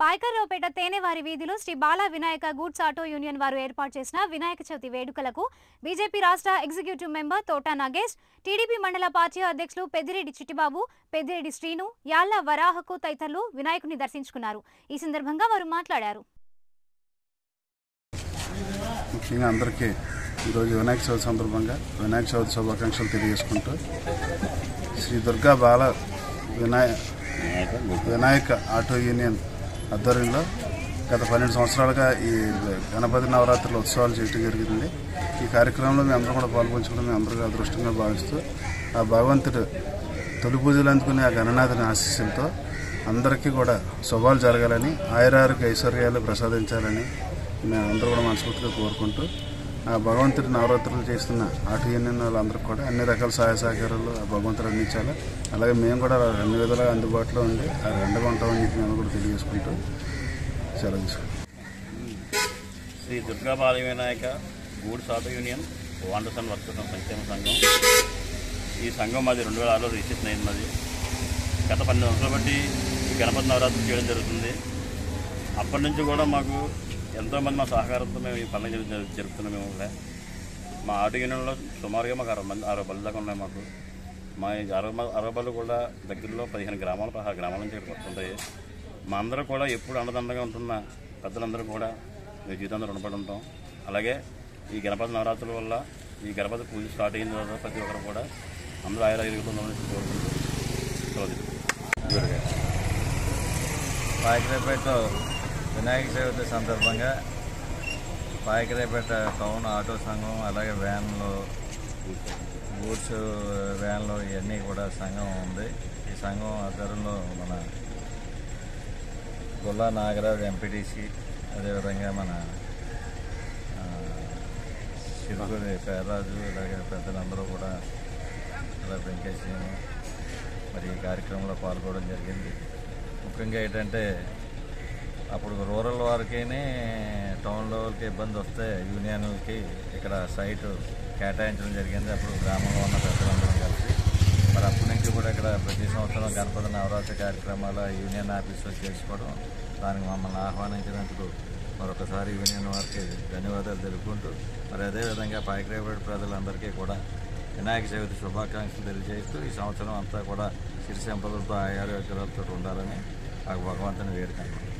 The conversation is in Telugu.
పాయకర్రావుపేట తేనెవారి వీధిలో Shri Bala Vinayaka goods auto union వారు ఏర్పాటు చేసిన వినాయక చవితి వేడుకలకు బీజేపీ రాష్ట్ర executive member Thota Nagesh TDP మండల పార్టీ అధ్యక్షులు పెద్దిరెడ్డి చిట్టిబాబు పెద్దిరెడ్డి శ్రీను యాళ్ల వరాహకు తదితరులు వినాయకుని దర్శించుకున్నారు ఈ సందర్భంగా వారు మాట్లాడారు ముఖ్యంగా అందరికీ ఈరోజు వినాయక చవితి సందర్భంగా వినాయక చవితి శుభాకాంక్షలు తెలియజేసుకుంటూ శ్రీ దుర్గా బాల వినాయ వినాయక ఆటో యూనియన్ ఆధ్వర్యంలో గత పన్నెండు సంవత్సరాలుగా ఈ గణపతి నవరాత్రుల ఉత్సవాలు చేయడం జరిగింది ఈ కార్యక్రమంలో మేము అందరం కూడా పాల్గొంచుకోవడం మేము అందరికీ అదృష్టంగా భావిస్తూ ఆ భగవంతుడు తొలి పూజలు అందుకునే ఆ గణనాథుని ఆశీస్సులతో అందరికీ కూడా శుభాలు జరగాలని ఆయురారోగ్య ఐశ్వర్యాలు ప్రసాదించాలని మేము అందరూ కూడా మనస్ఫూర్తిగా కోరుకుంటూ ఆ భగవంతుడి నవరాత్రులు చేస్తున్న ఆటో యూనియన్ వాళ్ళందరికీ కూడా అన్ని రకాల సహాయ సహకారాలు ఆ భగవంతుడు అందించాలి అలాగే మేము కూడా అన్ని విధాలుగా అందుబాటులో ఉండి ఆ రెండుగా ఉంటామని చెప్పి మేము కూడా తెలియజేసుకుంటూ సెలవు తీసుకుంటాం Shri Durga Bala Vinayaka goods auto union వాండర్సన్ వర్కర్స్ సంక్షేమ సంఘం ఈ సంఘం మాది రెండు వేల ఆరులో రిజిస్ట్రేషన్ అయింది మాది గత పన్నెండు సంవత్సరాలు బట్టి ఈ గణపతి నవరాత్రి చేయడం జరుగుతుంది అప్పటి నుంచి కూడా మాకు ఎంతోమంది మా సహకారంతో మేము ఈ పండుగ జరుపు- జరుపుతున్నాం మేము కూడా. మా ఆటో యూనియన్లో సుమారుగా మాకు అరవై మంది అరవై బళ్ళు దాకా ఉన్నాయి మాకు మా ఈ అరవై మ- అరవై బళ్ళు కూడా దగ్గరలో పదిహేను గ్రామాలు పదహారు గ్రామాల నుంచి ఇక్కడికి వస్తుంటాయి మా అందరూ కూడా ఎప్పుడు అండదండగా ఉంటున్న పెద్దలందరూ కూడా మీ జీవితంలో రుణపడి ఉంటాం అలాగే ఈ గణపతి నవరాత్రుల వల్ల ఈ గణపతి పూజ స్టార్ట్ అయిన తర్వాత ప్రతి ఒక్కరు కూడా అందరూ ఆయుర ఎరుగుతుందని కోరుకుంటూ సెలవు తీసుకుంటాం. పాయకరేపేట వినాయక చవితి సందర్భంగా పాయకరేపేట టౌన్ ఆటో సంఘం అలాగే వ్యాన్లు గూడ్స్ వ్యాన్లు ఇవన్నీ కూడా సంఘం ఉంది ఈ సంఘం ఆధ్వర్యంలో మన గుల్లా నాగరాజు ఎంపీటీసీ అదేవిధంగా మన ఆ, సిరుగురి పేర్రాజు ఇలాగే పెద్దలందరూ కూడా అలా వెంకటేశ్వర మరి ఈ కార్యక్రమంలో పాల్గొనడం జరిగింది ముఖ్యంగా ఏంటంటే అప్పుడు రూరల్ వారికినే టౌన్ లెవెల్కి ఇబ్బంది వస్తే యూనియన్కి ఇక్కడ సైట్ కేటాయించడం జరిగింది అప్పుడు గ్రామంలో ఉన్న పెద్దలందరం కలిసి మరి అప్పటి నుంచి కూడా ఇక్కడ ప్రతి సంవత్సరం గణపతి నవరాత్రి కార్యక్రమాలు యూనియన్ ఆఫీస్లో చేసుకోవడం దానికి మమ్మల్ని ఆహ్వానించినందుకు మరొకసారి యూనియన్ వారికి ధన్యవాదాలు తెలుపుకుంటూ మరి అదేవిధంగా పాయకరేపేట ప్రజలందరికీ కూడా వినాయక చవితి శుభాకాంక్షలు తెలియజేస్తూ ఈ సంవత్సరం అంతా కూడా సిరి సంపదలతో ఆయారోగ్యాలతో ఉండాలని ఆ భగవంతుని వేడుకుంటున్నాను